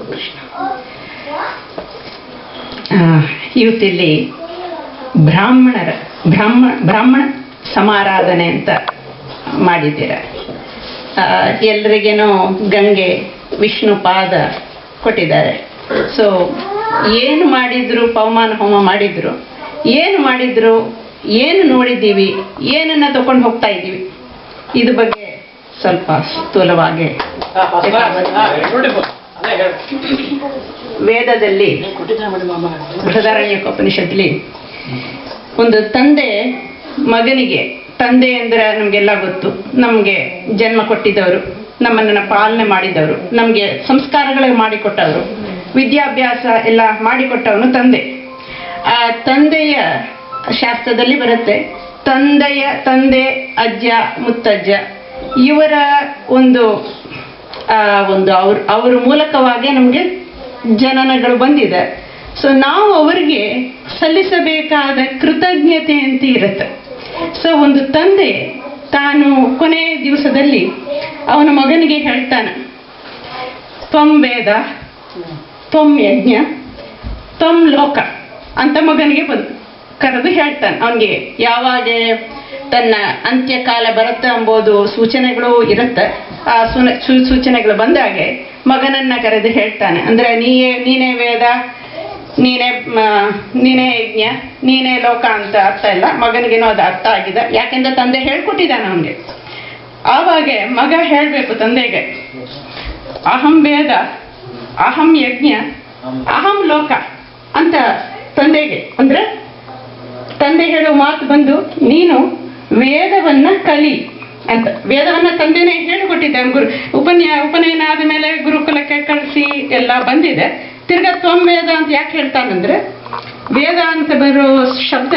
ಕೃಷ್ಣ ಆ, ಇವತ್ತಿಲ್ಲಿ ಬ್ರಾಹ್ಮಣರ ಬ್ರಾಹ್ಮಣ ಬ್ರಾಹ್ಮಣ ಸಮಾರಾಧನೆ ಅಂತ ಮಾಡಿದ್ದೀರ ಆ, ಎಲ್ರಿಗೇನೋ ಗಂಗೆ ವಿಷ್ಣು ಪಾದ ಕೊಟ್ಟಿದ್ದಾರೆ ಸೊ ಏನು ಮಾಡಿದ್ರು ಪವಮಾನ ಹೋಮ ಮಾಡಿದ್ರು ಏನು ಮಾಡಿದ್ರು ಏನು ನೋಡಿದ್ದೀವಿ ಏನನ್ನ ತಗೊಂಡು ಹೋಗ್ತಾ ಇದ್ದೀವಿ ಇದ್ರ ಬಗ್ಗೆ ಸ್ವಲ್ಪ ಸ್ಥೂಲವಾಗಿ ವೇದದಲ್ಲಿ ಬೃಹದಾರಣ್ಯಕೋಪನಿಷತ್ಲಿ ಒಂದು ತಂದೆ ಮಗನಿಗೆ ತಂದೆ ಅಂದ್ರೆ ನಮಗೆಲ್ಲ ಗೊತ್ತು ನಮಗೆ ಜನ್ಮ ಕೊಟ್ಟಿದ್ದವರು ನಮ್ಮನ್ನ ಪಾಲನೆ ಮಾಡಿದವರು ನಮಗೆ ಸಂಸ್ಕಾರಗಳೇ ಮಾಡಿಕೊಟ್ಟವರು ವಿದ್ಯಾಭ್ಯಾಸ ಎಲ್ಲ ಮಾಡಿಕೊಟ್ಟವನು ತಂದೆ ಆ ತಂದೆಯ ಶಾಸ್ತ್ರದಲ್ಲಿ ಬರುತ್ತೆ ತಂದೆಯ ತಂದೆ ಅಜ್ಜ ಮುತ್ತಜ್ಜ ಇವರ ಒಂದು ಆ, ಒಂದು ಅವ್ರ ಅವ್ರ ಮೂಲಕವಾಗಿ ನಮಗೆ ಜನನಗಳು ಬಂದಿದೆ ಸೊ ನಾವು ಅವರಿಗೆ ಸಲ್ಲಿಸಬೇಕಾದ ಕೃತಜ್ಞತೆ ಅಂತ ಇರುತ್ತೆ ಸೊ ಒಂದು ತಂದೆ ತಾನು ಕೊನೆಯ ದಿವಸದಲ್ಲಿ ಅವನ ಮಗನಿಗೆ ಹೇಳ್ತಾನೆ ತ್ವಂ ವೇದ ತ್ವಂ ಯಜ್ಞ ತ್ವಂ ಲೋಕ ಅಂತ ಮಗನಿಗೆ ಬಂದು ಕರೆದು ಹೇಳ್ತಾನೆ ಅವನಿಗೆ ಯಾವಾಗ ತನ್ನ ಅಂತ್ಯಕಾಲ ಬರುತ್ತೆ ಎಂಬುದು ಸೂಚನೆಗಳು ಇರುತ್ತೆ ಆ ಸುನ ಸೂ- ಸೂಚನೆಗಳು ಬಂದಾಗೆ ಮಗನನ್ನ ಕರೆದು ಹೇಳ್ತಾನೆ ಅಂದ್ರೆ ನೀಯೇ ನೀನೇ ವೇದ ನೀನೇ ಮ, ನೀನೇ ಯಜ್ಞ ನೀನೇ ಲೋಕ ಅಂತ ಅರ್ಥ ಇಲ್ಲ ಮಗನಿಗೇನೋ ಅದು ಅರ್ಥ ಆಗಿದೆ ಯಾಕೆಂದ್ರೆ ತಂದೆ ಹೇಳ್ಕೊಟ್ಟಿದ್ದಾನೆ ಅವನಿಗೆ ಆವಾಗ ಮಗ ಹೇಳಬೇಕು ತಂದೆಗೆ ಅಹಂ ವೇದ ಅಹಂ ಯಜ್ಞ ಅಹಂ ಲೋಕ ಅಂತ ತಂದೆಗೆ ಅಂದ್ರೆ ತಂದೆ ಹೇಳೋ ಮಾತು ಬಂದು ನೀನು ವೇದವನ್ನ ಕಲಿ ಅಂತ ವೇದವನ್ನ ತಂದೆನೇ ಹೇಳಿಕೊಟ್ಟಿದ್ದಾನೆ ಗುರು ಉಪನ್ಯಾ ಉಪನಯನ ಆದ ಮೇಲೆ ಗುರುಕುಲಕ್ಕೆ ಕಳಿಸಿ ಎಲ್ಲ ಬಂದಿದೆ ತಿರ್ಗಾ ತ್ವಂ ವೇದ ಅಂತ ಯಾಕೆ ಹೇಳ್ತಾನಂದ್ರೆ ವೇದ ಅಂತ ಬರೋ ಶಬ್ದ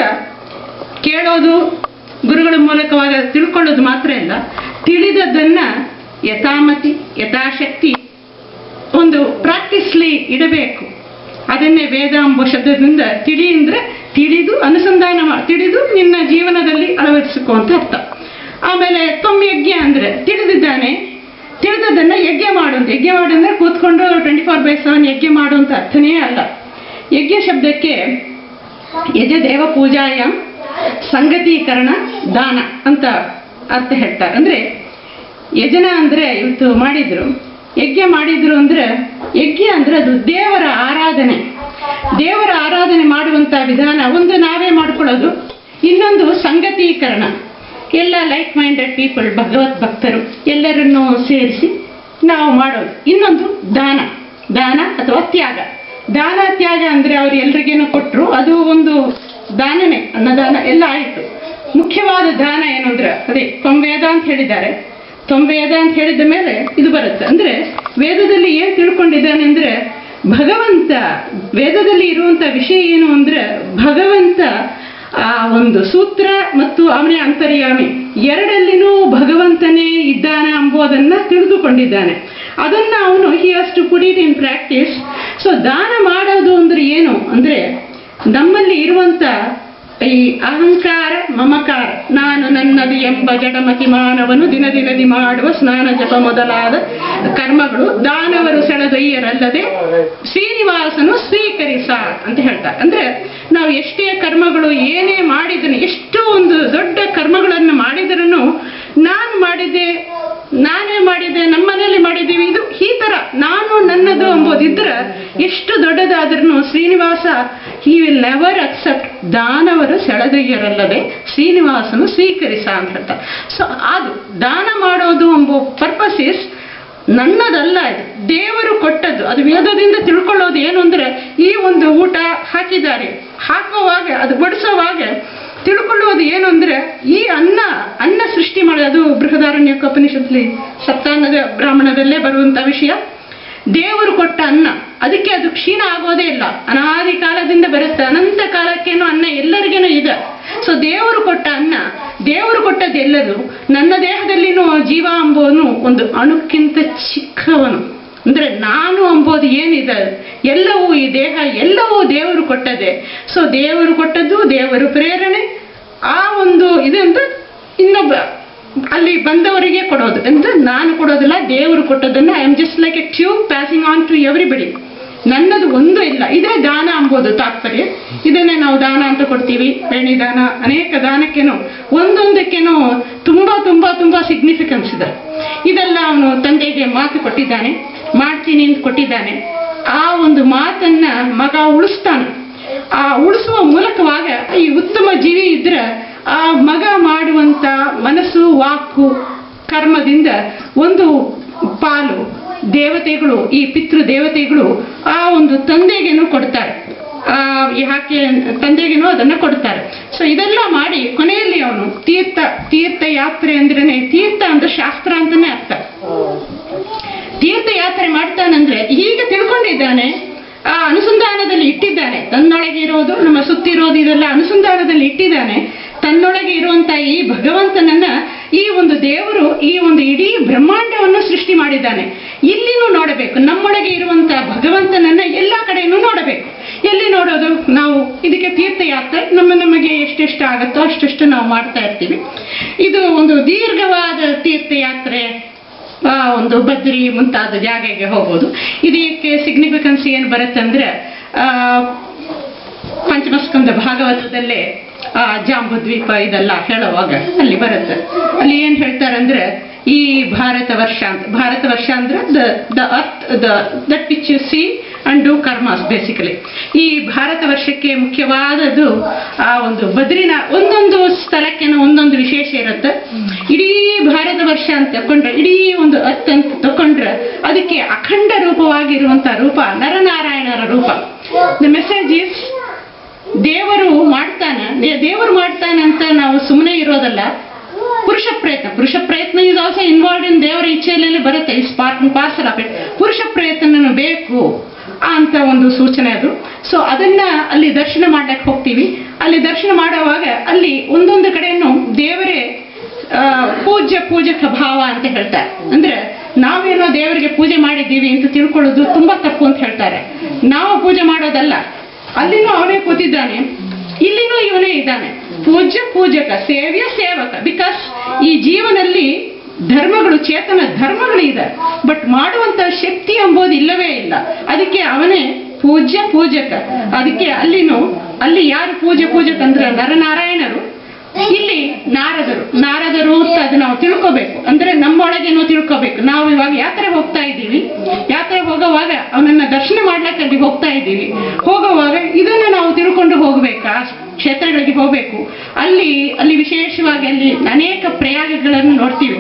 ಕೇಳೋದು ಗುರುಗಳ ಮೂಲಕವಾಗ ತಿಳ್ಕೊಳ್ಳೋದು ಮಾತ್ರ ಇಲ್ಲ ತಿಳಿದದ್ದನ್ನ ಯಥಾಮತಿ ಯಥಾಶಕ್ತಿ ಒಂದು ಪ್ರಾಕ್ಟೀಸ್ಲಿ ಇಡಬೇಕು ಅದನ್ನೇ ವೇದ ಎಂಬ ಶಬ್ದದಿಂದ ತಿಳಿ ಅಂದ್ರೆ ತಿಳಿದು ಅನುಸಂಧಾನ ಮಾ- ತಿಳಿದು ನಿನ್ನ ಜೀವನದಲ್ಲಿ ಅಳವಡಿಸಿಕೊ ಅಂತ ಅರ್ಥ ಆಮೇಲೆ ತೊಮ್ಮ ಯಜ್ಞ ಅಂದ್ರೆ ತಿಳಿದಿದ್ದಾನೆ ತಿಳಿದದನ್ನ ಯಜ್ಞ ಮಾಡು ಅಂತ ಯಜ್ಞ ಮಾಡು ಅಂದ್ರೆ ಕೂತ್ಕೊಂಡು ಟ್ವೆಂಟಿ ಫೋರ್ ಬೈ ಸೆವೆನ್ ಯಜ್ಞ ಮಾಡು ಅಂತ ಅರ್ಥನೇ ಅಲ್ಲ ಯಜ್ಞ ಶಬ್ದಕ್ಕೆ ಯಜ ದೇವ ಪೂಜಾಯ ಸಂಗತೀಕರಣ ದಾನ ಅಂತ ಅರ್ಥ ಹೇಳ್ತಾರೆ ಅಂದ್ರೆ ಯಜನ ಅಂದ್ರೆ ಇವತ್ತು ಮಾಡಿದ್ರು ಯಜ್ಞ ಮಾಡಿದ್ರು ಅಂದ್ರೆ ಯಜ್ಞ ಅಂದ್ರೆ ಅದು ದೇವರ ಆರಾಧನೆ ದೇವರ ಆರಾಧನೆ ಮಾಡುವಂತ ವಿಧಾನ ಒಂದು ನಾವೇ ಮಾಡ್ಕೊಳ್ಳೋದು ಇನ್ನೊಂದು ಸಂಗತೀಕರಣ ಎಲ್ಲ ಲೈಕ್ ಮೈಂಡೆಡ್ ಪೀಪಲ್ ಭಗವತ್ ಭಕ್ತರು ಎಲ್ಲರನ್ನೂ ಸೇರಿಸಿ ನಾವು ಮಾಡೋದು ಇನ್ನೊಂದು ದಾನ ದಾನ ಅಥವಾ ತ್ಯಾಗ ದಾನ ತ್ಯಾಗ ಅಂದ್ರೆ ಅವ್ರು ಎಲ್ರಿಗೇನು ಕೊಟ್ರು ಅದು ಒಂದು ದಾನನೇ ಅನ್ನದಾನ ಎಲ್ಲ ಆಯಿತು ಮುಖ್ಯವಾದ ದಾನ ಏನು ಅಂದ್ರೆ ಅದೇ ವೇದ ಅಂತ ಹೇಳಿದ್ದಾರೆ ವೇದ ಅಂತ ಹೇಳಿದ ಮೇಲೆ ಇದು ಬರುತ್ತೆ ಅಂದ್ರೆ ವೇದದಲ್ಲಿ ಏನ್ ತಿಳ್ಕೊಂಡಿದ್ದಾನೆ ಅಂದ್ರೆ ಭಗವಂತ ವೇದದಲ್ಲಿ ಇರುವಂತ ವಿಷಯ ಏನು ಅಂದ್ರೆ ಭಗವಂತ ಆ ಒಂದು ಸೂತ್ರ ಮತ್ತು ಅವನೇ ಅಂತರ್ಯಾಮಿ ಎರಡಲ್ಲಿನೂ ಭಗವಂತನೇ ಇದ್ದಾನ ಎಂಬುದನ್ನ ತಿಳಿದುಕೊಂಡಿದ್ದಾನೆ ಅದನ್ನ ಅವನು he has to put it in practice so ದಾನ ಮಾಡೋದು ಅಂದ್ರೆ ಏನು ಅಂದ್ರೆ ನಮ್ಮಲ್ಲಿ ಇರುವಂತ ಈ ಅಹಂಕಾರ ಮಮಕಾರ ನಾನು ನನ್ನದು ಎಂಬ ಜಡಮತಿ ಮಾನವನು ದಿನ ದಿನದಿ ಮಾಡುವ ಸ್ನಾನ ಜಪ ಮೊದಲಾದ ಕರ್ಮಗಳು ದಾನವರು ಸೆಳೆದೊಯ್ಯರಲ್ಲದೆ ಶ್ರೀನಿವಾಸನು ಸ್ವೀಕರಿಸ ಅಂತ ಹೇಳ್ತಾರೆ ಅಂದ್ರೆ ನಾವು ಎಷ್ಟೇ ಕರ್ಮಗಳು ಏನೇ ಮಾಡಿದನು ಎಷ್ಟು ಒಂದು ದೊಡ್ಡ ಕರ್ಮಗಳನ್ನು ಮಾಡಿದರೂ ನಾನು ಮಾಡಿದ್ದೆ ನಾನೇ ಮಾಡಿದ್ದೆ ನಮ್ಮ ಮನೆಯಲ್ಲಿ ಮಾಡಿದ್ದೀವಿ ಇದು ಈ ತರ ನಾನು ನನ್ನದು ಎಂಬುದಿದ್ರೆ ಎಷ್ಟು ದೊಡ್ಡದಾದ್ರೂ Srinivasa he will never accept ದಾನವರು ಸೆಳೆದೊಯ್ಯರಲ್ಲದೆ ಶ್ರೀನಿವಾಸನು ಸ್ವೀಕರಿಸ ಅಂತ ಹೇಳ್ತಾರೆ ಸೊ ಅದು ದಾನ ಮಾಡೋದು ಎಂಬ ಪರ್ಪಸ್ ಇಸ್ ನನ್ನದಲ್ಲ ಇದು ದೇವರು ಕೊಟ್ಟದ್ದು ಅದು ವೇದದಿಂದ ತಿಳ್ಕೊಳ್ಳೋದು ಏನು ಅಂದ್ರೆ ಈ ಒಂದು ಊಟ ಹಾಕಿದ್ದಾರೆ ಹಾಕುವಾಗ ಅದು ಬಡಿಸುವಾಗ ತಿಳ್ಕೊಳ್ಳೋದು ಏನು ಅಂದ್ರೆ ಈ ಅನ್ನ ಅನ್ನ ಸೃಷ್ಟಿ ಮಾಡೋದು ಅದು ಬೃಹದಾರಣ್ಯಕ ಉಪನಿಷತ್ಲಿ ಸಪ್ತಾನ್ನದ ಬ್ರಾಹ್ಮಣದಲ್ಲೇ ಬರುವಂತ ವಿಷಯ ದೇವರು ಕೊಟ್ಟ ಅನ್ನ ಅದಕ್ಕೆ ಅದು ಕ್ಷೀಣ ಆಗೋದೇ ಇಲ್ಲ ಅನಾದಿ ಕಾಲದಿಂದ ಬರುತ್ತೆ ಅನಂತ ಕಾಲಕ್ಕೇನು ಅನ್ನ ಎಲ್ಲರಿಗೇನು ಇದೆ ಸೊ ದೇವರು ಕೊಟ್ಟ ಅನ್ನ ದೇವರು ಕೊಟ್ಟದ್ದು ಎಲ್ಲದು ನನ್ನ ದೇಹದಲ್ಲಿನೂ ಜೀವ ಎಂಬುವನು ಒಂದು ಅಣುಕ್ಕಿಂತ ಚಿಕ್ಕವನು ಅಂದ್ರೆ ನಾನು ಎಂಬುದು ಏನಿದೆ ಎಲ್ಲವೂ ಈ ದೇಹ ಎಲ್ಲವೂ ದೇವರು ಕೊಟ್ಟದೆ ಸೊ ದೇವರು ಕೊಟ್ಟದ್ದು ದೇವರು ಪ್ರೇರಣೆ ಆ ಒಂದು ಇದು ಅಂತ ಇನ್ನೊಬ್ಬ ಅಲ್ಲಿ ಬಂದವರಿಗೆ ಕೊಡೋದು ಅಂದ್ರೆ ನಾನು ಕೊಡೋದಿಲ್ಲ ದೇವರು ಕೊಟ್ಟದನ್ನ I am just like a tube passing on to everybody ನನ್ನದು ಒಂದು ಇಲ್ಲ ಇದೇ ದಾನ ಅಂಬೋದು ತಾತ್ಪರ್ಯ ಇದನ್ನೇ ನಾವು ದಾನ ಅಂತ ಕೊಡ್ತೀವಿ ಬೇಣಿ ದಾನ ಅನೇಕ ದಾನಕ್ಕೇನು ಒಂದೊಂದಕ್ಕೇನು ತುಂಬಾ ತುಂಬಾ ತುಂಬಾ ಸಿಗ್ನಿಫಿಕೆನ್ಸ್ ಇದೆ ಇದೆಲ್ಲ ಅವನು ತಂದೆಗೆ ಮಾತು ಕೊಟ್ಟಿದ್ದಾನೆ ಮಾಡ್ತೀನಿ ಅಂತ ಕೊಟ್ಟಿದ್ದಾನೆ ಆ ಒಂದು ಮಾತನ್ನ ಮಗ ಉಳಿಸ್ತಾನೆ ಆ ಉಳಿಸುವ ಮೂಲಕವಾಗ ಈ ಉತ್ತಮ ಜೀವಿ ಇದ್ರೆ ಆ ಮಗ ಮಾಡುವಂತ ಮನಸ್ಸು ವಾಕು ಕರ್ಮದಿಂದ ಒಂದು ಪಾಲು ದೇವತೆಗಳು ಈ ಪಿತೃ ದೇವತೆಗಳು ಆ ಒಂದು ತಂದೆಗೇನು ಕೊಡ್ತಾರೆ ಆ ಯಾಕೆ ತಂದೆಗೇನು ಅದನ್ನ ಕೊಡ್ತಾರೆ ಸೊ ಇದೆಲ್ಲ ಮಾಡಿ ಕೊನೆಯಲ್ಲಿ ಅವನು ತೀರ್ಥ ತೀರ್ಥ ಯಾತ್ರೆ ಅಂದ್ರೇನೆ ತೀರ್ಥ ಅಂದ್ರೆ ಶಾಸ್ತ್ರ ಅಂತಾನೆ ಅರ್ಥ ತೀರ್ಥಯಾತ್ರೆ ಮಾಡ್ತಾನಂದ್ರೆ ಈಗ ತಿಳ್ಕೊಂಡಿದ್ದಾನೆ ಆ ಅನುಸಂಧಾನದಲ್ಲಿ ಇಟ್ಟಿದ್ದಾನೆ ತನ್ನೊಳಗೆ ಇರೋದು ನಮ್ಮ ಸುತ್ತಿರೋದು ಇದೆಲ್ಲ ಅನುಸಂಧಾನದಲ್ಲಿ ಇಟ್ಟಿದ್ದಾನೆ ತನ್ನೊಳಗೆ ಇರುವಂತ ಈ ಭಗವಂತನನ್ನ ಈ ಒಂದು ದೇವರು ಈ ಒಂದು ಇಡೀ ಬ್ರಹ್ಮಾಂಡವನ್ನು ಸೃಷ್ಟಿ ಮಾಡಿದ್ದಾನೆ ಇಲ್ಲಿನೂ ನೋಡಬೇಕು ನಮ್ಮೊಳಗೆ ಇರುವಂತ ಭಗವಂತನನ್ನ ಎಲ್ಲಾ ಕಡೆನೂ ನೋಡಬೇಕು ಎಲ್ಲಿ ನೋಡೋದು ನಾವು ಇದಕ್ಕೆ ತೀರ್ಥಯಾತ್ರೆ ನಮ್ಮ ನಮಗೆ ಎಷ್ಟೆಷ್ಟು ಆಗುತ್ತೋ ಅಷ್ಟೆಷ್ಟು ನಾವು ಮಾಡ್ತಾ ಇರ್ತೀವಿ ಇದು ಒಂದು ದೀರ್ಘವಾದ ತೀರ್ಥಯಾತ್ರೆ ಆ ಒಂದು ಬದ್ರಿ ಮುಂತಾದ ಜಾಗೆಗೆ ಹೋಗೋದು ಇದಕ್ಕೆ ಸಿಗ್ನಿಫಿಕೆನ್ಸ್ ಏನು ಬರುತ್ತೆ ಅಂದ್ರೆ ಆ, ಪಂಚಮಸ್ಕಂದ ಭಾಗವತದಲ್ಲೇ ಆ ಜಾಂಬುದ್ವೀಪ ಇದೆಲ್ಲ ಹೇಳುವಾಗ ಅಲ್ಲಿ ಬರುತ್ತೆ ಅಲ್ಲಿ ಏನ್ ಹೇಳ್ತಾರೆ ಅಂದ್ರೆ ಈ ಭಾರತ ವರ್ಷ ಅಂತ ಭಾರತ ವರ್ಷ ಅಂದ್ರೆ the the earth the that which you see and do karmas basically ಈ ಭಾರತ ವರ್ಷಕ್ಕೆ ಮುಖ್ಯವಾದದ್ದು ಆ ಒಂದು ಬದ್ರಿನ ಒಂದೊಂದು ಸ್ಥಳಕ್ಕೇನೋ ಒಂದೊಂದು ವಿಶೇಷ ಇರುತ್ತೆ ಇಡೀ ಭಾರತ ವರ್ಷ ಅಂತ ತಕೊಂಡ್ರೆ ಇಡೀ ಒಂದು ಅರ್ತ್ ಅಂತ ತಕೊಂಡ್ರೆ ಅದಕ್ಕೆ ಅಖಂಡ ರೂಪವಾಗಿರುವಂತ ರೂಪ ನರನಾರಾಯಣರ ರೂಪ ದ ಮೆಸೇಜ್ ಈಸ್ ದೇವರು ಮಾಡ್ತಾನೆ ದೇ- ದೇವರು ಮಾಡ್ತಾನೆ ಅಂತ ನಾವು ಸುಮ್ಮನೆ ಇರೋದಲ್ಲ ಪುರುಷ ಪ್ರಯತ್ನ ಪುರುಷ ಪ್ರಯತ್ನ ಇಸ್ ಆಲ್ಸೋ ಇನ್ವಾಲ್ವ್ ಇನ್ ದೇವರ ಇಚ್ಛೆಯಲ್ಲಿ ಬರುತ್ತೆ is part parcel of it ಪುರುಷ ಪ್ರಯತ್ನ ಬೇಕು ಅಂತ ಒಂದು ಸೂಚನೆ ಅದು ಸೊ ಅದನ್ನ ಅಲ್ಲಿ ದರ್ಶನ ಮಾಡ್ಲಿಕ್ಕೆ ಹೋಗ್ತೀವಿ ಅಲ್ಲಿ ದರ್ಶನ ಮಾಡುವಾಗ ಅಲ್ಲಿ ಒಂದೊಂದು ಕಡೆಯನ್ನು ದೇವರೇ ಆ, ಪೂಜ್ಯ ಪೂಜಕ ಭಾವ ಅಂತ ಹೇಳ್ತಾರೆ ಅಂದ್ರೆ ನಾವೇನೋ ದೇವರಿಗೆ ಪೂಜೆ ಮಾಡಿದ್ದೀವಿ ಅಂತ ತಿಳ್ಕೊಳ್ಳೋದು ತುಂಬಾ ತಪ್ಪು ಅಂತ ಹೇಳ್ತಾರೆ ನಾವು ಪೂಜೆ ಮಾಡೋದಲ್ಲ ಅಲ್ಲಿನೂ ಅವನೇ ಕೂತಿದ್ದಾನೆ ಇಲ್ಲಿನೂ ಇವನೇ ಇದ್ದಾನೆ ಪೂಜ್ಯ ಪೂಜಕ ಸೇವ್ಯ ಸೇವಕ ಬಿಕಾಸ್ ಈ ಜೀವನಲ್ಲಿ ಧರ್ಮಗಳು ಚೇತನ ಧರ್ಮಗಳು ಇದೆ ಬಟ್ ಮಾಡುವಂತ ಶಕ್ತಿ ಎಂಬುದು ಇಲ್ಲವೇ ಇಲ್ಲ ಅದಕ್ಕೆ ಅವನೇ ಪೂಜ್ಯ ಪೂಜಕ ಅದಕ್ಕೆ ಅಲ್ಲಿನೂ ಅಲ್ಲಿ ಯಾರು ಪೂಜ್ಯ ಪೂಜಕ ಅಂದ್ರೆ ನರನಾರಾಯಣರು ಇಲ್ಲಿ ನಾರದರು ನಾರದರು ಅಂತ ಅದು ನಾವು ತಿಳ್ಕೋಬೇಕು ಅಂದ್ರೆ ನಮ್ಮೊಳಗೇನೋ ತಿಳ್ಕೋಬೇಕು ನಾವು ಇವಾಗ ಯಾತ್ರೆ ಹೋಗ್ತಾ ಇದ್ದೀವಿ ಯಾತ್ರೆ ಹೋಗುವಾಗ ಅವನನ್ನ ದರ್ಶನ ಮಾಡ್ಲಿಕ್ಕೆ ಅಲ್ಲಿ ಹೋಗ್ತಾ ಇದ್ದೀವಿ ಹೋಗುವಾಗ ಇದನ್ನ ನಾವು ತಿಳ್ಕೊಂಡು ಹೋಗ್ಬೇಕಾ ಕ್ಷೇತ್ರಗಳಿಗೆ ಹೋಗ್ಬೇಕು ಅಲ್ಲಿ ಅಲ್ಲಿ ವಿಶೇಷವಾಗಿ ಅಲ್ಲಿ ಅನೇಕ ಪ್ರಯಾಗಗಳನ್ನು ನೋಡ್ತೀವಿ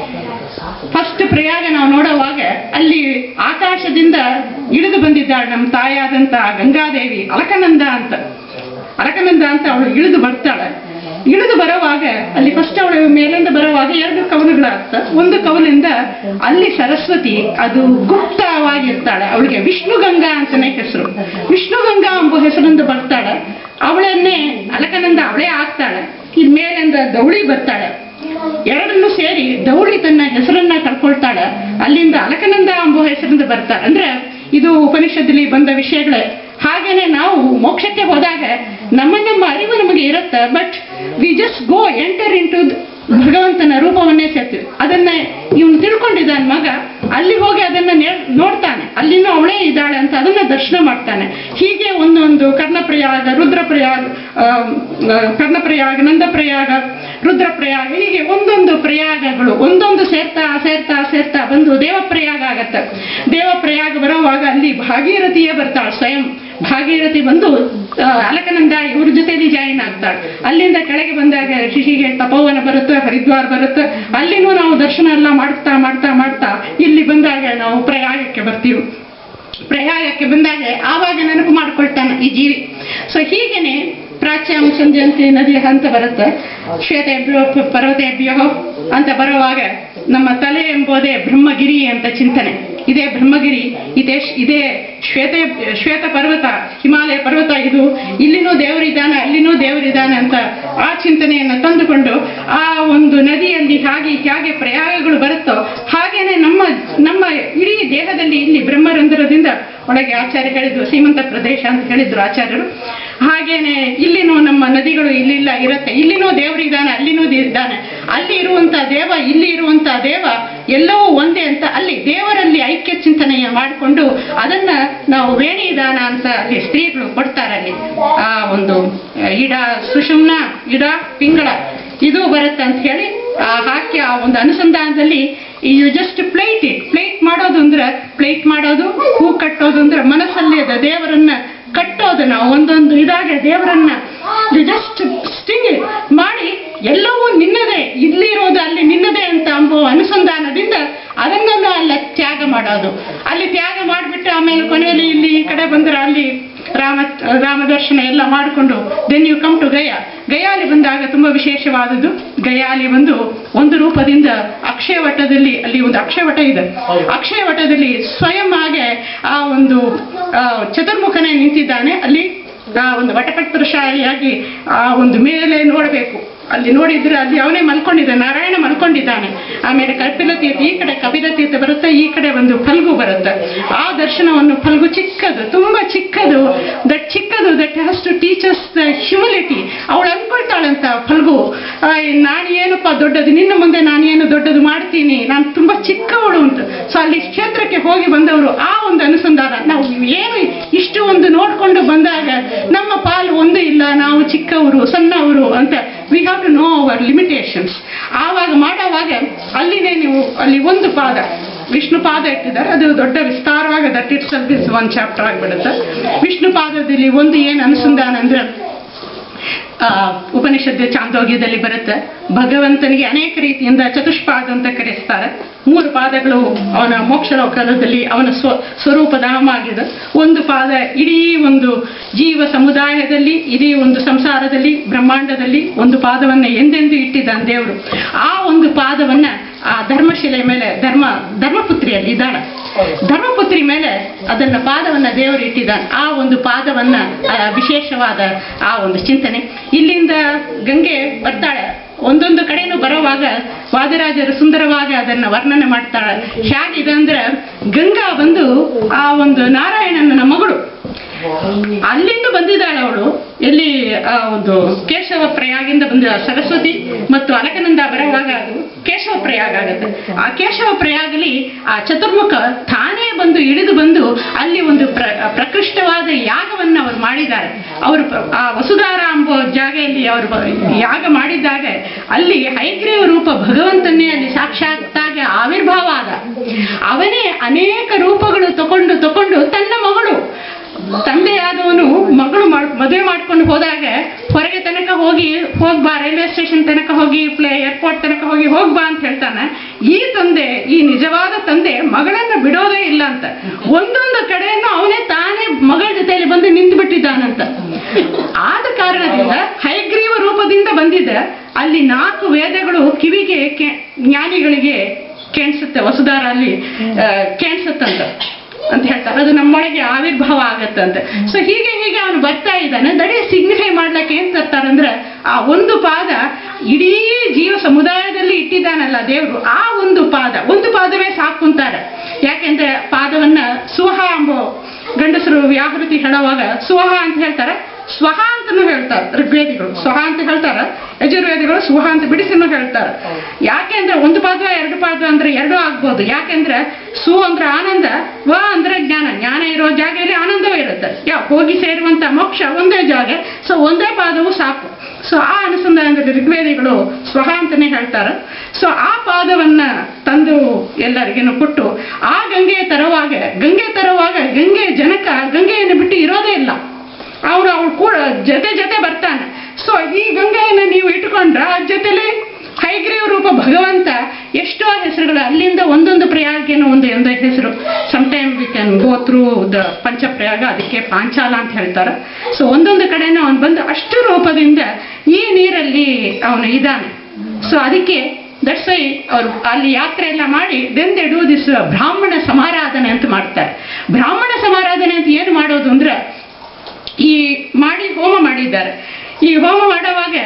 ಫಸ್ಟ್ ಪ್ರಯಾಗ ನಾವು ನೋಡುವಾಗ ಅಲ್ಲಿ ಆಕಾಶದಿಂದ ಇಳಿದು ಬಂದಿದ್ದಾಳೆ ನಮ್ಮ ತಾಯಾದಂತ ಗಂಗಾದೇವಿ ಅಲಕನಂದ ಅಂತ ಅಲಕನಂದ ಅಂತ ಅವಳು ಇಳಿದು ಬರ್ತಾಳೆ ಇಳಿದು ಬರುವಾಗ ಅಲ್ಲಿ ಫಸ್ಟ್ ಅವಳು ಮೇಲಿಂದ ಬರುವಾಗ ಎರಡು ಕವಲುಗಳಾಗ್ತ ಒಂದು ಕವಲಿಂದ ಅಲ್ಲಿ ಸರಸ್ವತಿ ಅದು ಗುಪ್ತವಾಗಿರ್ತಾಳೆ ಅವಳಿಗೆ ವಿಷ್ಣು ಗಂಗಾ ಅಂತಾನೆ ಹೆಸರು ವಿಷ್ಣು ಗಂಗಾ ಎಂಬ ಹೆಸರಿಂದ ಬರ್ತಾಳೆ ಅವಳನ್ನೇ ಅಲಕನಂದ ಅವಳೇ ಆಗ್ತಾಳೆ ಇದ್ ಮೇಲಿಂದ ದೌಳಿ ಬರ್ತಾಳೆ ಎರಡನ್ನೂ ಸೇರಿ ದೌಳಿ ತನ್ನ ಹೆಸರನ್ನ ಕಳ್ಕೊಳ್ತಾಳೆ ಅಲ್ಲಿಂದ ಅಲಕನಂದ ಎಂಬ ಹೆಸರಿಂದ ಬರ್ತಾಳೆ ಅಂದ್ರೆ ಇದು ಉಪನಿಷತ್ತಲ್ಲಿ ಬಂದ ವಿಷಯಗಳೇ ಹಾಗೇನೆ ನಾವು ಮೋಕ್ಷಕ್ಕೆ ಹೋದಾಗ ನಮ್ಮ ನಮ್ಮ ಅರಿವು ನಮಗೆ ಇರುತ್ತೆ but we just go enter into ಭಗವಂತನ ರೂಪವನ್ನೇ ಸೇರ್ತೀವಿ ಅದನ್ನ ಇವನು ತಿಳ್ಕೊಂಡಿದ್ದಾನೆ ಮಗ ಅಲ್ಲಿ ಹೋಗಿ ಅದನ್ನ ನೇ- ನೋಡ್ತಾನೆ ಅಲ್ಲಿನೂ ಅವಳೇ ಇದ್ದಾಳೆ ಅಂತ ಅದನ್ನ ದರ್ಶನ ಮಾಡ್ತಾನೆ ಹೀಗೆ ಒಂದೊಂದು ಕರ್ಣಪ್ರಯಾಗ ರುದ್ರಪ್ರಯಾಗ ಆ, ಆ, ಕರ್ಣಪ್ರಯಾಗ ನಂದಪ್ರಯಾಗ ರುದ್ರಪ್ರಯಾಗ ಹೀಗೆ ಒಂದೊಂದು ಪ್ರಯಾಗಗಳು ಒಂದೊಂದು ಸೇರ್ತಾ ಸೇರ್ತಾ ಸೇರ್ತಾ ಬಂದು ದೇವಪ್ರಯಾಗ ಆಗತ್ತೆ ದೇವಪ್ರಯಾಗ ಬರುವಾಗ ಅಲ್ಲಿ ಭಾಗೀರಥಿಯೇ ಬರ್ತಾಳೆ ಸ್ವಯಂ ಭಾಗೀರಥಿ ಬಂದು ಆ, ಅಲಕನಂದ ಇವ್ರ ಜೊತೆಲಿ ಜಾಯಿನ್ ಆಗ್ತಾಳೆ ಅಲ್ಲಿಂದ ಕೆಳಗೆ ಬಂದಾಗ ಶಿಶಿಗೆ ತಪೋವನ ಬರುತ್ತೆ ಹರಿದ್ವಾರ ಬರುತ್ತೆ ಅಲ್ಲಿನೂ ನಾವು ದರ್ಶನ ಎಲ್ಲ ಮಾಡ್ತಾ ಮಾಡ್ತಾ ಮಾಡ್ತಾ ಇಲ್ಲಿ ಬಂದಾಗ ನಾವು ಪ್ರಯಾಗಕ್ಕೆ ಬರ್ತೀವಿ ಪ್ರಯಾಗಕ್ಕೆ ಬಂದಾಗ ಆವಾಗ ನೆನಪು ಮಾಡ್ಕೊಳ್ತಾನೆ ಈ ಜೀವಿ ಸೊ ಹೀಗೇನೆ ಪ್ರಾಚ್ಯಾಂ ಸಂಜಂತಿ ನದಿ ಅಂತ ಬರುತ್ತೆ ಶ್ವೇತೇಭ್ಯೋ ಪ- ಪರ್ವತೇಭ್ಯೋ ಅಂತ ಬರುವಾಗ ನಮ್ಮ ತಲೆ ಎಂಬುದೇ ಬ್ರಹ್ಮಗಿರಿ ಅಂತ ಚಿಂತನೆ ಇದೇ ಬ್ರಹ್ಮಗಿರಿ ಇದೇ ಇದೇ ಶ್ವೇತ ಶ್ವೇತ ಪರ್ವತ ಹಿಮಾಲಯ ಪರ್ವತ ಇದು ಇಲ್ಲಿನೂ ದೇವರಿದ್ದಾನೆ ಅಲ್ಲಿನೂ ದೇವರಿದ್ದಾನೆ ಅಂತ ಆ ಚಿಂತನೆಯನ್ನು ತಂದುಕೊಂಡು ಆ ಒಂದು ನದಿಯಲ್ಲಿ ಹಾಗೆ ಹೇಗೆ ಪ್ರಯಾಗಗಳು ಬರುತ್ತೋ ಹಾಗೇನೆ ನಮ್ಮ ನಮ್ಮ ಇಡೀ ದೇಹದಲ್ಲಿ ಇಲ್ಲಿ ಬ್ರಹ್ಮರಂಧ್ರದಿಂದ ಒಳಗೆ ಆಚಾರ್ಯ ಹೇಳಿದ್ರು ಸೀಮಂತ ಪ್ರದೇಶ ಅಂತ ಹೇಳಿದ್ರು ಆಚಾರ್ಯರು ಹಾಗೇನೆ ಇಲ್ಲಿನೂ ನಮ್ಮ ನದಿಗಳು ಇಲ್ಲಿಲ್ಲ ಇರುತ್ತೆ ಇಲ್ಲಿನೂ ದೇವರಿದ್ದಾನೆ ಅಲ್ಲಿನೂ ಇದ್ದಾನೆ ಅಲ್ಲಿ ಇರುವಂತ ದೇವ ಇಲ್ಲಿ ಇರುವಂತ ದೇವ ಎಲ್ಲವೂ ಒಂದೇ ಅಂತ ಅಲ್ಲಿ ದೇವರಲ್ಲಿ ಐಕ್ಯ ಚಿಂತನೆಯ ಮಾಡಿಕೊಂಡು ಅದನ್ನ ನಾವು ವೇಣಿದಾನ ಅಂತ ಅಲ್ಲಿ ಸ್ತ್ರೀಗಳು ಕೊಡ್ತಾರೆ ಅಲ್ಲಿ ಆ ಒಂದು ಇಡ ಸುಷುಮ್ನ ಇಡ ಪಿಂಗಳ ಇದು ಬರುತ್ತೆ ಅಂತ ಹೇಳಿ ಆ ಹಾಕಿ ಆ ಒಂದು ಅನುಸಂಧಾನದಲ್ಲಿ you just plate it plate ಮಾಡೋದು ಅಂದ್ರೆ ಪ್ಲೇಟ್ ಮಾಡೋದು ಹೂ ಕಟ್ಟೋದು ಅಂದ್ರೆ ಮನಸ್ಸಲ್ಲಿ ಅದ ದೇವರನ್ನ ಕಟ್ಟೋದು ನಾವು ಒಂದೊಂದು ಇದಾಗ ದೇವರನ್ನ ಯು ಜಸ್ಟ್ ಸ್ಟಿಂಗ್ ಮಾಡಿ ಎಲ್ಲವೂ ನಿನ್ನದೇ ಇಲ್ಲಿ ಇರೋದು ಅಲ್ಲಿ ನಿನ್ನದೇ ಅಂತ ಅಂಬುವ ಅನುಸಂಧಾನದಿಂದ ಅದನ್ನೆಲ್ಲ ಅಲ್ಲಿ ತ್ಯಾಗ ಮಾಡೋದು ಅಲ್ಲಿ ತ್ಯಾಗ ಮಾಡಿಬಿಟ್ಟು ಆಮೇಲೆ ಕೊನೆಯಲ್ಲಿ ಇಲ್ಲಿ ಈ ಕಡೆ ಬಂದ್ರೆ ಅಲ್ಲಿ ರಾಮ ರಾಮದರ್ಶನ ಎಲ್ಲ ಮಾಡಿಕೊಂಡು then you come to Gaya ಗಯಾಲಿ ಬಂದಾಗ ತುಂಬಾ ವಿಶೇಷವಾದದ್ದು ಗಯಾಲಿ ಬಂದು ಒಂದು ರೂಪದಿಂದ ಅಕ್ಷಯ ವಟದಲ್ಲಿ ಅಲ್ಲಿ ಒಂದು ಅಕ್ಷಯ ವಟ ಇದೆ ಅಕ್ಷಯ ವಟದಲ್ಲಿ ಸ್ವಯಂ ಹಾಗೆ ಆ ಒಂದು ಆ, ಚತುರ್ಮುಖನೇ ನಿಂತಿದ್ದಾನೆ ಅಲ್ಲಿ ಆ ಒಂದು ವಟಪತ್ರಶಾಹಿಯಾಗಿ ಆ ಒಂದು ಮೇಲೆ ನೋಡಬೇಕು ಅಲ್ಲಿ ನೋಡಿದ್ರೆ ಅಲ್ಲಿ ಅವನೇ ಮಲ್ಕೊಂಡಿದ್ದಾನೆ ನಾರಾಯಣ ಮಲ್ಕೊಂಡಿದ್ದಾನೆ ಆಮೇಲೆ ಕಪಿಲ ತೀರ್ಥ ಈ ಕಡೆ ಕಪಿಲ ತೀರ್ಥ ಬರುತ್ತೆ ಈ ಕಡೆ ಒಂದು ಫಲ್ಗು ಬರುತ್ತೆ ಆ ದರ್ಶನವನ್ನು ಫಲ್ಗು ಚಿಕ್ಕದು ತುಂಬಾ ಚಿಕ್ಕದು ದಟ್ ಚಿಕ್ಕದು that has to teachers the humility ಅವಳು ಅನ್ಕೊಳ್ತಾಳಂತ ಫಲ್ಗು ಆ, ನಾನು ಏನಪ್ಪ ದೊಡ್ಡದು ನಿನ್ನ ಮುಂದೆ ನಾನು ಏನು ದೊಡ್ಡದು ಮಾಡ್ತೀನಿ ನಾನು ತುಂಬಾ ಚಿಕ್ಕವಳು ಅಂತ ಸೊ ಅಲ್ಲಿ ಕ್ಷೇತ್ರಕ್ಕೆ ಹೋಗಿ ಬಂದವರು ಆ ಒಂದು ಅನುಸಂಧಾನ ನಾವು ಏನು ಇಷ್ಟು ಒಂದು ನೋಡ್ಕೊಂಡು ಬಂದಾಗ ನಮ್ಮ ಪಾಲು ಒಂದು ಇಲ್ಲ ನಾವು ಚಿಕ್ಕವರು ಸಣ್ಣವರು ಅಂತ we have to know our limitations ಆವಾಗ ಮಾಡೋವಾಗ ಅಲ್ಲಿನೇ ನೀವು ಅಲ್ಲಿ ಒಂದು ಪಾದ ವಿಷ್ಣು ಪಾದ ಇಟ್ಟಿದ್ದಾರೆ ಅದು ದೊಡ್ಡ ವಿಸ್ತಾರವಾಗಿ that itself is one chapter ಆಗಿಬಿಡುತ್ತೆ ವಿಷ್ಣು ಪಾದದಲ್ಲಿ ಒಂದು ಏನು ಅನುಸಂಧಾನ ಅಂದ್ರೆ ಆ, ಉಪನಿಷತ್ ಚಾಂದೋಗ್ಯದಲ್ಲಿ ಬರುತ್ತೆ ಭಗವಂತನಿಗೆ ಅನೇಕ ರೀತಿಯಿಂದ ಚತುಷ್ಪಾದ ಅಂತ ಕರೆಸ್ತಾರೆ ಮೂರು ಪಾದಗಳು ಅವನ ಮೋಕ್ಷ ಲೋಕದಲ್ಲಿ ಅವನ ಸ್ವ ಸ್ವರೂಪಧಾಮ ಆಗಿದೆ ಒಂದು ಪಾದ ಇಡೀ ಒಂದು ಜೀವ ಸಮುದಾಯದಲ್ಲಿ ಇಡೀ ಒಂದು ಸಂಸಾರದಲ್ಲಿ ಬ್ರಹ್ಮಾಂಡದಲ್ಲಿ ಒಂದು ಪಾದವನ್ನ ಎಂದೆಂದು ಇಟ್ಟಿದ್ದಾನೆ ದೇವರು ಆ ಒಂದು ಪಾದವನ್ನ ಆ ಧರ್ಮಶಿಲೆ ಮೇಲೆ ಧರ್ಮ ಧರ್ಮಪುತ್ರಿಯಲ್ಲಿ ಇದ್ದಾಳೆ ಧರ್ಮಪುತ್ರಿ ಮೇಲೆ ಅದನ್ನ ಪಾದವನ್ನ ದೇವರು ಇಟ್ಟಿದ್ದಾನೆ ಆ ಒಂದು ಪಾದವನ್ನ ಆ ವಿಶೇಷವಾದ ಆ ಒಂದು ಚಿಂತನೆ ಇಲ್ಲಿಂದ ಗಂಗೆ ಬರ್ತಾಳೆ ಒಂದೊಂದು ಕಡೆನೂ ಬರುವಾಗ ವಾದಿರಾಜರು ಸುಂದರವಾಗಿ ಅದನ್ನ ವರ್ಣನೆ ಮಾಡ್ತಾಳೆ ಹೇಗಿದೆ ಅಂದ್ರೆ ಗಂಗಾ ಬಂದು ಆ ಒಂದು ನಾರಾಯಣನ ಮಗಳು ಅಲ್ಲಿಂದ ಬಂದಿದ್ದಾಳೆ ಅವಳು ಎಲ್ಲಿ ಆ ಒಂದು ಕೇಶವ ಪ್ರಯಾಗಿಂದ ಬಂದಿದ್ದಾಳೆ ಸರಸ್ವತಿ ಮತ್ತು ಅಲಕನಂದ ಬರುವಾಗ ಅದು ಕೇಶವ ಪ್ರಯಾಗ ಆಗುತ್ತೆ ಆ ಕೇಶವ ಪ್ರಯಾಗಲಿ ಆ ಚತುರ್ಮುಖ ತಾನೇ ಬಂದು ಇಳಿದು ಬಂದು ಅಲ್ಲಿ ಒಂದು ಪ್ರ ಪ್ರಕೃಷ್ಟವಾದ ಯಾಗವನ್ನು ಅವರು ಮಾಡಿದ್ದಾರೆ ಅವರು ಪ್ರ- ಆ ವಸುಧಾರ ಎಂಬ ಜಾಗೆಯಲ್ಲಿ ಅವರು ಬ- ಯಾಗ ಮಾಡಿದಾಗ ಅಲ್ಲಿ ಹೈಗ್ರೀವ ರೂಪ ಭಗವಂತನೇ ಅಲ್ಲಿ ಸಾಕ್ಷಾತ್ತಾಗಿ ಆವಿರ್ಭಾವ ಆದ ಅವನೇ ಅನೇಕ ರೂಪಗಳು ತಕೊಂಡು ತಕೊಂಡು ತನ್ನ ಮಗಳು ತಂದೆಯಾದವನು ಮಗಳು ಮಾಡ್ ಮದುವೆ ಮಾಡ್ಕೊಂಡು ಹೋದಾಗ ಹೊರಗೆ ತನಕ ಹೋಗಿ ಹೋಗ್ಬಾ ರೈಲ್ವೆ ಸ್ಟೇಷನ್ ತನಕ ಹೋಗಿ ಪ್ಲೇ ಏರ್ಪೋರ್ಟ್ ತನಕ ಹೋಗಿ ಹೋಗ್ಬಾ ಅಂತ ಹೇಳ್ತಾನೆ ಈ ತಂದೆ ಈ ನಿಜವಾದ ತಂದೆ ಮಗಳನ್ನ ಬಿಡೋದೇ ಇಲ್ಲ ಅಂತ ಒಂದೊಂದು ಕಡೆಯನ್ನು ಅವನೇ ತಾನೇ ಮಗಳ ಜೊತೆಯಲ್ಲಿ ಬಂದು ನಿಂತು ಬಿಟ್ಟಿದ್ದಾನಂತ ಆದ ಕಾರಣದಿಂದ ಹೈಗ್ರೀವ ರೂಪದಿಂದ ಬಂದಿದ್ದ ಅಲ್ಲಿ ನಾಲ್ಕು ವೇದಗಳು ಕಿವಿಗೆ ಕೆ- ಜ್ಞಾನಿಗಳಿಗೆ ಕೇಣಿಸುತ್ತೆ ವಸುಧಾರ ಅಲ್ಲಿ ಆ, ಕೇಣಿಸುತ್ತಂತ ಅಂತ ಹೇಳ್ತಾರೆ ಅದು ನಮ್ಮೊಳಗೆ ಆವಿರ್ಭಾವ ಆಗತ್ತಂತೆ ಸೊ ಹೀಗೆ ಹೀಗೆ ಅವನು ಬರ್ತಾ ಇದ್ದಾನೆ ದಡಿ ಸಿಗ್ನಿಫೈ ಮಾಡ್ಲಿಕ್ಕೆ ಏನ್ ತರ್ತಾರಂದ್ರೆ ಆ ಒಂದು ಪಾದ ಇಡೀ ಜೀವ ಸಮುದಾಯದಲ್ಲಿ ಇಟ್ಟಿದ್ದಾನಲ್ಲ ದೇವರು ಆ ಒಂದು ಪಾದ ಒಂದು ಪಾದವೇ ಸಾಕು ಅಂತಾರೆ ಯಾಕೆಂದ್ರೆ ಪಾದವನ್ನ ಸುಹ ಎಂಬೋ ಗಂಡಸರು ವ್ಯಾಹೃತಿ ಹೇಳುವಾಗ ಸುಹ ಅಂತ ಹೇಳ್ತಾರೆ ಸ್ವಹ ಅಂತನೂ ಹೇಳ್ತಾರೆ ಋಗ್ವೇದಿಗಳು ಸ್ವಹ ಅಂತ ಹೇಳ್ತಾರೆ ಯಜುರ್ವೇದಿಗಳು ಸುಹ ಅಂತ ಬಿಡಿಸಿನೂ ಹೇಳ್ತಾರೆ ಯಾಕೆಂದ್ರೆ ಒಂದು ಪಾದ ಎರಡು ಪಾದ ಅಂದ್ರೆ ಎರಡೂ ಆಗ್ಬೋದು ಯಾಕೆಂದ್ರೆ ಸು ಅಂದ್ರೆ ಆನಂದ ವ ಅಂದ್ರೆ ಜ್ಞಾನ ಜ್ಞಾನ ಇರೋ ಜಾಗದಲ್ಲಿ ಆನಂದವೇ ಇರುತ್ತೆ ಯಾ ಹೋಗಿ ಸೇರುವಂತ ಮೋಕ್ಷ ಒಂದೇ ಜಾಗ ಸೊ ಒಂದೇ ಪಾದವು ಸಾಕು ಸೊ ಆ ಅನುಸಂಧಾನದಲ್ಲಿ ಋಗ್ವೇದಿಗಳು ಸ್ವಹ ಅಂತಾನೆ ಹೇಳ್ತಾರೆ ಸೊ ಆ ಪಾದವನ್ನ ತಂದು ಎಲ್ಲರಿಗೇನು ಕೊಟ್ಟು ಆ ಗಂಗೆಯ ತರುವಾಗ ಗಂಗೆ ತರುವಾಗ ಗಂಗೆ ಜನಕ ಗಂಗೆಯನ್ನು ಬಿಟ್ಟು ಇರೋದೇ ಇಲ್ಲ ಅವನು ಅವಳು ಕೂಡ ಜೊತೆ ಜೊತೆ ಬರ್ತಾನೆ ಸೊ ಈ ಗಂಗೆಯನ್ನು ನೀವು ಇಟ್ಕೊಂಡ್ರೆ ಆ ಜೊತೆಲಿ ಹೈಗ್ರೀವ ರೂಪ ಭಗವಂತ ಎಷ್ಟೋ ಹೆಸರುಗಳು ಅಲ್ಲಿಂದ ಒಂದೊಂದು ಪ್ರಯಾಗೇನೋ ಒಂದು ಒಂದು ಹೆಸರು time we can go through the Panchaprayag ಅದಕ್ಕೆ ಪಾಂಚಾಲ ಅಂತ ಹೇಳ್ತಾರೆ ಸೊ ಒಂದೊಂದು ಕಡೆನೂ ಅವನು ಬಂದು ಅಷ್ಟು ರೂಪದಿಂದ ಈ ನೀರಲ್ಲಿ ಅವನು ಇದ್ದಾನೆ ಸೊ ಅದಕ್ಕೆ ದಟ್ಸ್ ವೈ ಅವರು ಅಲ್ಲಿ ಯಾತ್ರೆ ಎಲ್ಲ ಮಾಡಿ ದೆನ್ ದೆ ಡೂ ದಿಸ್ ಬ್ರಾಹ್ಮಣ ಸಮಾರಾಧನೆ ಅಂತ ಮಾಡ್ತಾರೆ ಬ್ರಾಹ್ಮಣ ಸಮಾರಾಧನೆ ಅಂತ ಏನು ಮಾಡೋದು ಅಂದ್ರೆ ಈ ಮಾಡಿ ಹೋಮ ಮಾಡಿದ್ದಾರೆ ಈ ಹೋಮ ಮಾಡುವಾಗ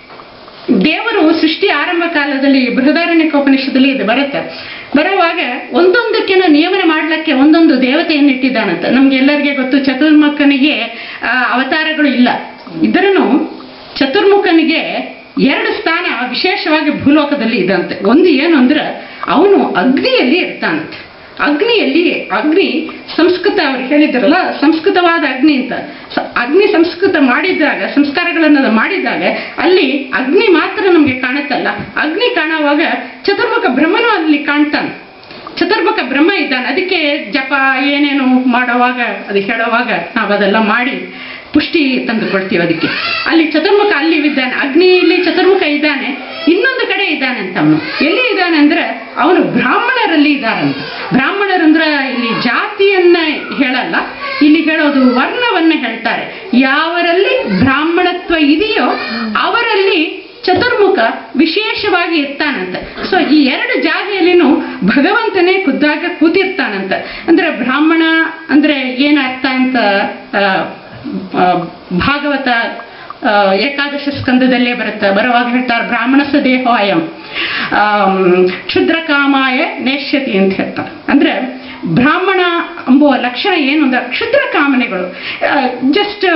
ದೇವರು ಸೃಷ್ಟಿ ಆರಂಭ ಕಾಲದಲ್ಲಿ ಬೃಹದಾರಣ್ಯಕೋಪನಿಷತ್ತಲ್ಲಿ ಇದು ಬರುತ್ತೆ ಬರುವಾಗ ಒಂದೊಂದಕ್ಕೆನೂ ನಿಯಮನ ಮಾಡ್ಲಿಕ್ಕೆ ಒಂದೊಂದು ದೇವತೆಯನ್ನು ಇಟ್ಟಿದ್ದಾನಂತ ನಮ್ಗೆ ಎಲ್ಲರಿಗೆ ಗೊತ್ತು ಚತುರ್ಮುಖನಿಗೆ ಆ, ಅವತಾರಗಳು ಇಲ್ಲ ಇದ್ರೂ ಚತುರ್ಮುಖನಿಗೆ ಎರಡು ಸ್ಥಾನ ವಿಶೇಷವಾಗಿ ಭೂಲೋಕದಲ್ಲಿ ಇದಂತೆ ಒಂದು ಏನು ಅಂದ್ರೆ ಅವನು ಅಗ್ನಿಯಲ್ಲಿ ಇರ್ತಾನಂತೆ ಅಗ್ನಿಯಲ್ಲಿ ಅಗ್ನಿ ಸಂಸ್ಕೃತ ಅವ್ರು ಹೇಳಿದ್ರಲ್ಲ ಸಂಸ್ಕೃತವಾದ ಅಗ್ನಿ ಅಂತ ಸ- ಅಗ್ನಿ ಸಂಸ್ಕೃತ ಮಾಡಿದಾಗ ಸಂಸ್ಕಾರಗಳನ್ನು ಮಾಡಿದಾಗ ಅಲ್ಲಿ ಅಗ್ನಿ ಮಾತ್ರ ನಮಗೆ ಕಾಣುತ್ತಲ್ಲ ಅಗ್ನಿ ಕಾಣುವಾಗ ಚತುರ್ಮುಖ ಬ್ರಹ್ಮನು ಅಲ್ಲಿ ಕಾಣ್ತಾನೆ ಚತುರ್ಮುಖ ಬ್ರಹ್ಮ ಇದ್ದಾನೆ ಅದಕ್ಕೆ ಜಪ ಏನೇನು ಮಾಡುವಾಗ ಅದು ಹೇಳುವಾಗ ನಾವು ಅದೆಲ್ಲ ಮಾಡಿ ಪುಷ್ಟಿ ತಂದುಕೊಳ್ತೀವಿ ಅದಕ್ಕೆ ಅಲ್ಲಿ ಚತುರ್ಮುಖ ಅಲ್ಲಿ ಇದ್ದಾನೆ ಅಗ್ನಿಯಲ್ಲಿ ಚತುರ್ಮುಖ ಇದ್ದಾನೆ ಇನ್ನೊಂದು ಕಡೆ ಇದ್ದಾನೆ ಅಂತ ಅವನು ಎಲ್ಲಿ ಇದ್ದಾನೆ ಅಂದ್ರೆ ಅವನು ಬ್ರಾಹ್ಮಣರಲ್ಲಿ ಇದ್ದಾರಂತ ಬ್ರಾಹ್ಮಣರಂದ್ರೆ ಇಲ್ಲಿ ಜಾತಿಯನ್ನ ಹೇಳಲ್ಲ ಇಲ್ಲಿ ಹೇಳೋದು ವರ್ಣವನ್ನ ಹೇಳ್ತಾರೆ ಯಾವರಲ್ಲಿ ಬ್ರಾಹ್ಮಣತ್ವ ಇದೆಯೋ ಅವರಲ್ಲಿ ಚತುರ್ಮುಖ ವಿಶೇಷವಾಗಿ ಇರ್ತಾನಂತ ಸೊ ಈ ಎರಡು ಜಾಗೆಯಲ್ಲಿನೂ ಭಗವಂತನೇ ಖುದ್ದಾಗ ಕೂತಿರ್ತಾನಂತ ಅಂದ್ರೆ ಬ್ರಾಹ್ಮಣ ಅಂದ್ರೆ ಏನರ್ಥ ಅಂತ ಆ, ಆ, ಭಾಗವತ ಆ, ಏಕಾದಶ ಸ್ಕಂದದಲ್ಲೇ ಬರುತ್ತೆ ಬರುವಾಗ ಹೇಳ್ತಾರೆ ಬ್ರಾಹ್ಮಣಸ ದೇಹೋ ಅಯಂ ಆಮ್, ಕ್ಷುದ್ರಕಾಮಾಯ ನೇಷ್ಯತಿ ಅಂತ ಹೇಳ್ತಾರೆ ಅಂದ್ರೆ ಬ್ರಾಹ್ಮಣ ಎಂಬುವ ಲಕ್ಷಣ ಏನು ಅಂದ್ರೆ ಕ್ಷುದ್ರ ಕಾಮನೆಗಳು ಜಸ್ಟ್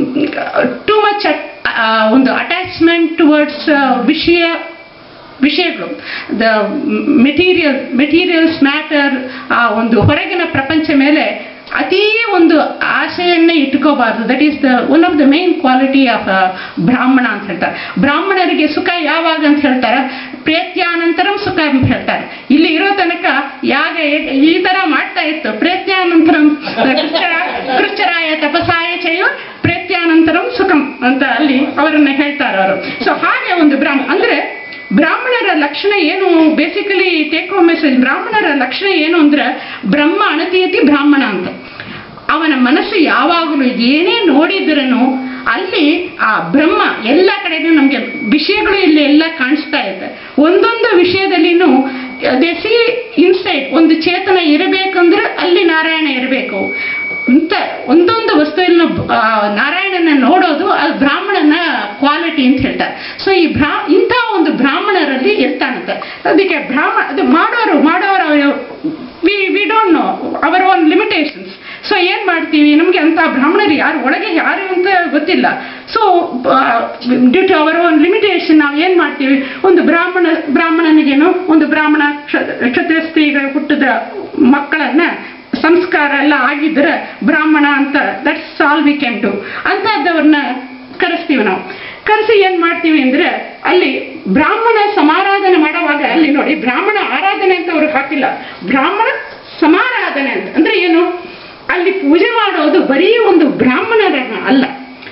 ಟೂ ಮಚ್ ಒಂದು ಅಟ್ಯಾಚ್ಮೆಂಟ್ ಟುವರ್ಡ್ಸ್ ವಿಷಯ ವಿಷಯಗಳು ದ ಮೆಟೀರಿಯಲ್ ಮೆಟೀರಿಯಲ್ಸ್ ಮ್ಯಾಟರ್ ಆ ಒಂದು ಹೊರಗಿನ ಪ್ರಪಂಚ ಮೇಲೆ ಅತೀ ಒಂದು ಆಸೆಯನ್ನೇ ಇಟ್ಕೋಬಾರ್ದು that is the one of the main quality of Brahmana ಅಂತ ಹೇಳ್ತಾರೆ ಬ್ರಾಹ್ಮಣರಿಗೆ ಸುಖ ಯಾವಾಗ ಅಂತ ಹೇಳ್ತಾರೆ ಪ್ರೇತ್ಯಾನಂತರಂ ಸುಖ ಅಂತ ಹೇಳ್ತಾರೆ ಇಲ್ಲಿ ಇರೋ ತನಕ ಯಾಗ ಏ- ಈ ತರ ಮಾಡ್ತಾ ಇತ್ತು ಪ್ರೇತ್ಯಾನಂತರಂ ಕೃಚ್ಛರ- ಕೃಚ್ಛರಾಯ ತಪಸಾಯ ಚೈವ ಪ್ರೇತ್ಯಾನಂತರಂ ಸುಖಂ ಅಂತ ಅಲ್ಲಿ ಅವರನ್ನ ಹೇಳ್ತಾರೆ ಅವರು ಸೊ ಹಾಗೆ ಒಂದು ಬ್ರಾಹ್ಮ ಅಂದ್ರೆ ಬ್ರಾಹ್ಮಣರ ಲಕ್ಷಣ ಏನು ಬೇಸಿಕಲಿ ಟೇಕ್ ಹೋಮ್ ಮೆಸೇಜ್ ಬ್ರಾಹ್ಮಣರ ಲಕ್ಷಣ ಏನು ಅಂದ್ರೆ ಬ್ರಹ್ಮ ಅಣತಿಯತಿ ಬ್ರಾಹ್ಮಣ ಅಂತ ಅವನ ಮನಸ್ಸು ಯಾವಾಗಲೂ ಏನೇ ನೋಡಿದ್ರೂ ಅಲ್ಲಿ ಆ ಬ್ರಹ್ಮ ಎಲ್ಲ ಕಡೆನೂ ನಮಗೆ ವಿಷಯಗಳು ಇಲ್ಲಿ ಎಲ್ಲ ಕಾಣಿಸ್ತಾ ಇದೆ ಒಂದೊಂದು ವಿಷಯದಲ್ಲಿನೂ ಸಿ ಇನ್ಸೈಟ್ ಒಂದು ಚೇತನ ಇರಬೇಕಂದ್ರೆ ಅಲ್ಲಿ ನಾರಾಯಣ ಇರಬೇಕು ಅಂತ ಒಂದೊಂದು ವಸ್ತುವಿನ ಆ, ನಾರಾಯಣನ ನೋಡೋದು ಅದು ಬ್ರಾಹ್ಮಣನ ಕ್ವಾಲಿಟಿ ಅಂತ ಹೇಳ್ತಾರೆ ಸೊ ಈ ಬ್ರಾ ಇಂಥ ಒಂದು ಬ್ರಾಹ್ಮಣರಲ್ಲಿ ಇರ್ತಾನಂತೆ ಅದಕ್ಕೆ ಬ್ರಾಹ್ಮಣ ಅದು ಮಾಡೋರು ಮಾಡೋರು ವಿ ವಿ ಡೋಂಟ್ ನೋ ಅವರ ಒಂದು ಲಿಮಿಟೇಷನ್ಸ್ ಸೊ ಏನ್ ಮಾಡ್ತೀವಿ ನಮಗೆ ಅಂತ ಬ್ರಾಹ್ಮಣರು ಯಾರು ಒಳಗೆ ಯಾರು ಅಂತ ಗೊತ್ತಿಲ್ಲ so due to our own limitation ನಾವು ಏನ್ ಮಾಡ್ತೀವಿ ಒಂದು ಬ್ರಾಹ್ಮಣ ಬ್ರಾಹ್ಮಣನಿಗೇನು ಒಂದು ಬ್ರಾಹ್ಮಣ ಕ್ಷ- ಕ್ಷತ್ರಿಯ ಸ್ತ್ರೀಗಳು ಹುಟ್ಟಿದ ಮಕ್ಕಳನ್ನ ಸಂಸ್ಕಾರ ಎಲ್ಲ ಆಗಿದ್ರೆ ಬ್ರಾಹ್ಮಣ ಅಂತ that's all we can do ಅಂತಹದ್ದವ್ರನ್ನ ಕರೆಸ್ತೀವಿ ನಾವು ಕರೆಸಿ ಏನ್ ಮಾಡ್ತೀವಿ ಅಂದ್ರೆ ಅಲ್ಲಿ ಬ್ರಾಹ್ಮಣ ಸಮಾರಾಧನೆ ಮಾಡುವಾಗ ಅಲ್ಲಿ ನೋಡಿ ಬ್ರಾಹ್ಮಣ ಆರಾಧನೆ ಅಂತ ಅವ್ರಿಗೆ ಹಾಕಿಲ್ಲ ಬ್ರಾಹ್ಮಣ ಸಮಾರಾಧನೆ ಅಂತ ಅಂದ್ರೆ ಏನು ಅಲ್ಲಿ ಪೂಜೆ ಮಾಡೋದು ಬರೀ ಒಂದು ಬ್ರಾಹ್ಮಣರನ್ನ ಅಲ್ಲ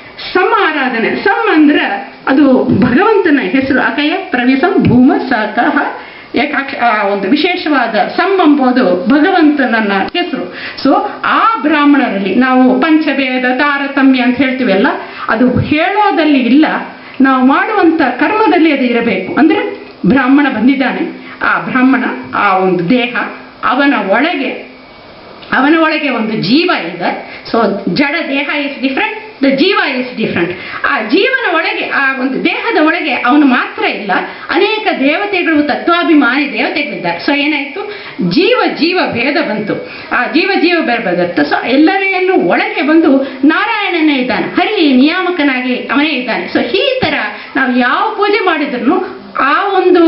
ಸಮ ಆರಾಧನೆ ಸಮ್ ಅಂದ್ರೆ ಅದು ಭಗವಂತನ ಹೆಸರು ಅಕಯ ಪ್ರವಿಸಂ ಭೂಮ ಸಕಹ ಏಕಾಕ್ಷ ಆ ಒಂದು ವಿಶೇಷವಾದ ಸಮ್ ಎಂಬುದು ಭಗವಂತನನ್ನ ಹೆಸರು ಸೊ ಆ ಬ್ರಾಹ್ಮಣರಲ್ಲಿ ನಾವು ಪಂಚಭೇದ ತಾರತಮ್ಯ ಅಂತ ಹೇಳ್ತೀವಲ್ಲ ಅದು ಹೇಳೋದಲ್ಲಿ ಇಲ್ಲ ನಾವು ಮಾಡುವಂತ ಕರ್ಮದಲ್ಲಿ ಅದು ಇರಬೇಕು ಅಂದ್ರೆ ಬ್ರಾಹ್ಮಣ ಬಂದಿದ್ದಾನೆ ಆ ಬ್ರಾಹ್ಮಣ ಆ ಒಂದು ದೇಹ ಅವನ ಒಳಗೆ ಅವನ ಒಳಗೆ ಒಂದು ಜೀವ ಇದೆ so jada deha is different the jiva is different ಆ ಜೀವನ ಒಳಗೆ ಆ ಒಂದು ದೇಹದ ಒಳಗೆ ಅವನು ಮಾತ್ರ ಇಲ್ಲ ಅನೇಕ ದೇವತೆಗಳು ತತ್ವಾಭಿಮಾನಿ ದೇವತೆಗಳಿದ್ದಾರೆ ಸೊ ಏನಾಯ್ತು ಜೀವ ಜೀವ ಭೇದ ಬಂತು ಆ ಜೀವ ಜೀವ ಬೇರೆ ಬಂದತ್ತು ಸೊ ಎಲ್ಲರಿಗೆಲ್ಲೂ ಒಳಗೆ ಬಂದು ನಾರಾಯಣನೇ ಇದ್ದಾನೆ ಹರಿ ನಿಯಾಮಕನಾಗಿ ಅವನೇ ಇದ್ದಾನೆ ಸೊ ಈ ತರ ನಾವು ಯಾವ ಪೂಜೆ ಮಾಡಿದ್ರು ಆ ಒಂದು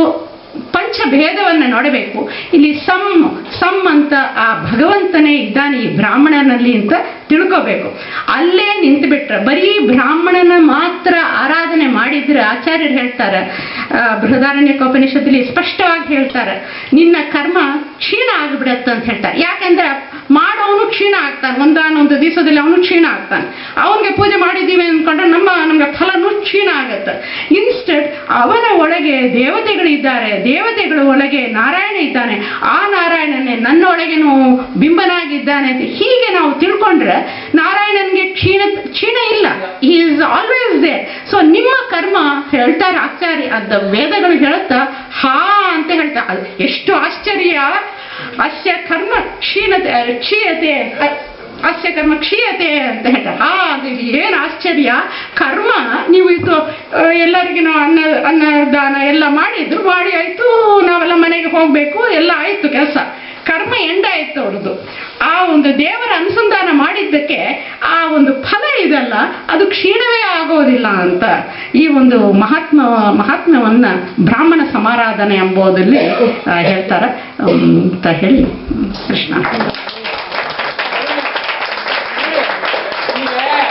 ಪಂಚಭೇದವನ್ನು ನೋಡಬೇಕು ಇಲ್ಲಿ ಸಮ್ ಸಮ್ ಅಂತ ಆ ಭಗವಂತನೇ ಇದ್ದಾನೆ ಈ ಬ್ರಾಹ್ಮಣನಲ್ಲಿ ಅಂತ ತಿಳ್ಕೋಬೇಕು ಅಲ್ಲೇ ನಿಂತು ಬಿಟ್ರೆ ಬರೀ ಬ್ರಾಹ್ಮಣನ ಮಾತ್ರ ಆರಾಧನೆ ಮಾಡಿದ್ರೆ ಆಚಾರ್ಯರು ಹೇಳ್ತಾರೆ ಆ, ಬೃಹದಾರಣ್ಯಕೋಪನಿಷತ್ತಲ್ಲಿ ಸ್ಪಷ್ಟವಾಗಿ ಹೇಳ್ತಾರೆ ನಿನ್ನ ಕರ್ಮ ಕ್ಷೀಣ ಆಗಿಬಿಡತ್ತೆ ಅಂತ ಹೇಳ್ತಾರೆ ಯಾಕಂದ್ರೆ ಮಾಡೋನು ಕ್ಷೀಣ ಆಗ್ತಾನೆ ಒಂದಾನೊಂದು ದಿವಸದಲ್ಲಿ ಅವನು ಕ್ಷೀಣ ಆಗ್ತಾನೆ ಅವನಿಗೆ ಪೂಜೆ ಮಾಡಿದ್ದೀವಿ ಅಂದ್ಕೊಂಡ್ರೆ ನಮ್ಮ ನಮ್ಗೆ ಫಲನೂ ಕ್ಷೀಣ ಆಗತ್ತೆ ಇನ್ಸ್ಟೆಡ್ ಅವನ ಒಳಗೆ ದೇವತೆಗಳಿದ್ದಾರೆ ದೇವತೆಗಳ ಒಳಗೆ ನಾರಾಯಣ ಇದ್ದಾನೆ ಆ ನಾರಾಯಣನೇ ನನ್ನ ಒಳಗೇನು ಬಿಂಬನಾಗಿದ್ದಾನೆ ಅಂತ ಹೀಗೆ ನಾವು ತಿಳ್ಕೊಂಡ್ರೆ ನಾರಾಯಣನ್ಗೆ ಕ್ಷೀಣ ಕ್ಷೀಣ ಇಲ್ಲ ಈಸ್ ಆಲ್ವೇಸ್ ದೇ ಸೊ ನಿಮ್ಮ ಕರ್ಮ ಹೇಳ್ತಾರೆ ಆಚಾರ್ಯ ಅದ ವೇದಗಳು ಹೇಳುತ್ತಾ ಹಾ ಅಂತ ಹೇಳ್ತಾ ಅದು ಎಷ್ಟು ಆಶ್ಚರ್ಯ ಅಸ್ಯ ಕರ್ಮ ಕ್ಷೀಣತೆ ಕ್ಷೀಯತೆ ಅ- ಅಸ್ಯ ಕರ್ಮ ಕ್ಷೀಯತೆ ಅಂತ ಹೇಳ್ತಾರೆ ಹಾ ಅದು ಏನು ಆಶ್ಚರ್ಯ ಕರ್ಮ ನೀವು ಇದು ಆ, ಎಲ್ಲರಿಗೂ ಅನ್ನ ಅನ್ನದಾನ ಎಲ್ಲ ಮಾಡಿದ್ರು ಮಾಡಿ ಆಯ್ತು ನಾವೆಲ್ಲ ಮನೆಗೆ ಹೋಗ್ಬೇಕು ಎಲ್ಲ ಆಯ್ತು ಕೆಲಸ ಕರ್ಮ ಎಂಡ ಆಯ್ತು ಅವ್ರದ್ದು ಆ ಒಂದು ದೇವರ ಅನುಸಂಧಾನ ಮಾಡಿದ್ದಕ್ಕೆ ಆ ಒಂದು ಫಲ ಇದಲ್ಲ ಅದು ಕ್ಷೀಣವೇ ಆಗೋದಿಲ್ಲ ಅಂತ ಈ ಒಂದು ಮಹಾತ್ಮ ಮಹಾತ್ಮ್ಯವನ್ನ ಬ್ರಾಹ್ಮಣ ಸಮಾರಾಧನೆ ಎಂಬುದಲ್ಲಿ ಆ, ಹೇಳ್ತಾರೆ ಹ್ಮ್, ಅಂತ ಹೇಳಿ ಕೃಷ್ಣ